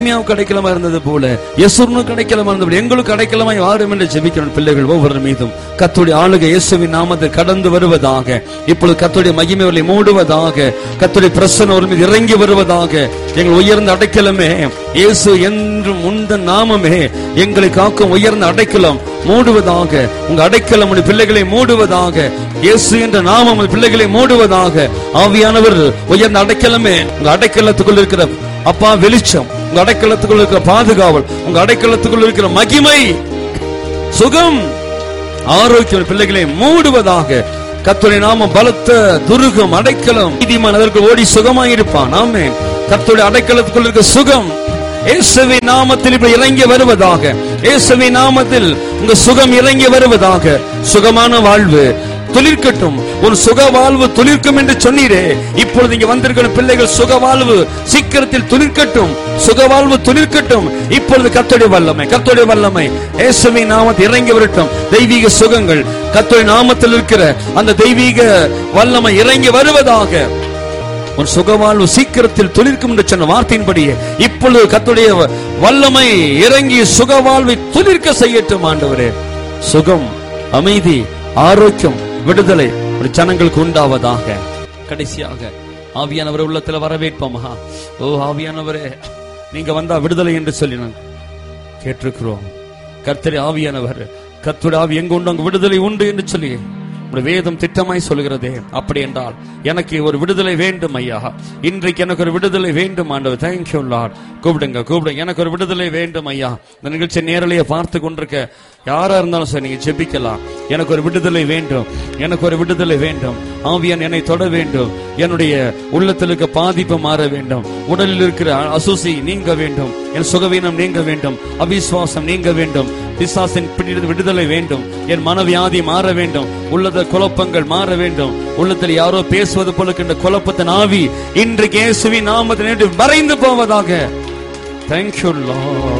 நெகேமியாவுக்கு அடைக்கலமா இருந்தது போல யசுர்னுக்கு அடைக்கலமா இருந்தது போல எங்களுக்கு அடைக்கலமாய் வாரும் என்று ஜெபிக்கிறோம் பிள்ளைகள் ஒவ்வொரு மீதும் கத்துடைய ஆளுகை இயேசுவின் நாமத்தில் கடந்து வருவதாக இப்பொழுது கத்துடைய மகிமைகளை மூடுவதாக கத்துடைய பிரசன்னம் ஒரு மீது இறங்கி வருவதாக எங்கள் உயர்ந்த அடைக்கலமே இயேசு என்றும் உந்த நாமமே எங்களை காக்கும் உயர்ந்த அடைக்கலம் மூடுவதாக உங்க அடைக்கலம் உடைய பிள்ளைகளை மூடுவதாக இயேசு என்ற நாமம் உங்கள் பிள்ளைகளை மூடுவதாக ஆவியானவர் உயர்ந்த அடைக்கலமே உங்க அடைக்கலத்துக்குள் இருக்கிற அப்பா வெளிச்சம் உங்க அடைக்கலத்துக்குள் இருக்கிற பாதுகாவல் உங்க அடைக்கலத்துக்குள் இருக்கிற மகிமை சுகம் ஆரோக்கியம் பிள்ளைகளை மூடுவதாக கர்த்தருடைய நாமம் பலத்த துருகம் அடைக்கலம் நீதிமான் அதற்கு ஓடி சுகமாயிருப்பான் ஆமே கர்த்தருடைய அடைக்கலத்துக்குள் இருக்க சுகம் இயேசுவி நாமத்தில் இப்படி இறங்கி வருவதாக இயேசுவி நாமத்தில் உங்க சுகம் இறங்கி வருவதாக சுகமான வாழ்வு துளிர்க்கட்டும் ஒரு சுக வாழ்வு துளிர்க்கும் என்று சொன்னீரே இப்பொழுது இங்க வந்திருக்கிற பிள்ளைகள் சுக வாழ்வு சீக்கிரத்தில் துளிர்க்கட்டும் சுக வாழ்வு துளிர்க்கட்டும் இப்பொழுது கத்தோடைய வல்லமை கத்தோடைய வல்லமை இயேசுவின் நாமத்தில் இறங்கி வரட்டும் தெய்வீக சுகங்கள் கத்தோடைய நாமத்தில் இருக்கிற அந்த தெய்வீக வல்லமை இறங்கி வருவதாக ஒரு சுகவாழ்வு சீக்கிரத்தில் துளிர்க்கும் என்று சொன்ன வார்த்தையின்படியே இப்பொழுது கத்துடைய வல்லமை இறங்கி சுகவாழ்வை துளிர்க்க செய்யட்டும் ஆண்டவரே சுகம் அமைதி ஆரோக்கியம் விடுதலை ஒரு ஜனங்களுக்கு உண்டாவதாக கடைசியாக ஆவியானவர் உள்ளத்துல வரவேற்போமா ஓ ஆவியானவரே நீங்க வந்தா விடுதலை என்று சொல்லி நாங்கள் கேட்டிருக்கிறோம் கர்த்தரை ஆவியானவர் கர்த்தருடைய ஆவி எங்க உண்டு அங்கு விடுதலை உண்டு என்று சொல்லி உம்முடைய வேதம் திட்டமாய் சொல்கிறதே அப்படி என்றால் எனக்கு ஒரு விடுதலை வேண்டும் ஐயா இன்றைக்கு எனக்கு ஒரு விடுதலை வேண்டும் ஆண்டவர் தேங்க்யூ லார்ட் கூப்பிடுங்க கூப்பிடுங்க எனக்கு ஒரு விடுதலை வேண்டும் ஐயா இந்த நிகழ்ச்சி நேரலையை பார்த்து கொண்டிருக்க யாரா இருந்தாலும் சரி நீங்க ஜெபிக்கலாம் எனக்கு ஒரு விடுதலை வேண்டும் எனக்கு ஒரு விடுதலை வேண்டும் ஆவியான் என்னை தொட வேண்டும் என்னுடைய உள்ளத்தில் இருக்க பாதிப்பு மாற வேண்டும் உடலில் இருக்கிற அசுசி நீங்க வேண்டும் என் சுகவீனம் நீங்க வேண்டும் அவிசுவாசம் நீங்க வேண்டும் பிசாசின் பிடித்து விடுதலை வேண்டும் என் மனவியாதி மாற வேண்டும் உள்ளத குழப்பங்கள் மாற வேண்டும் உள்ளத்தில் யாரோ பேசுவது போல இருக்கின்ற குழப்பத்தின் ஆவி இன்றைக்கு இயேசுவின் நாமத்தில் மறைந்து போவதாக தேங்க்யூ லார்ட்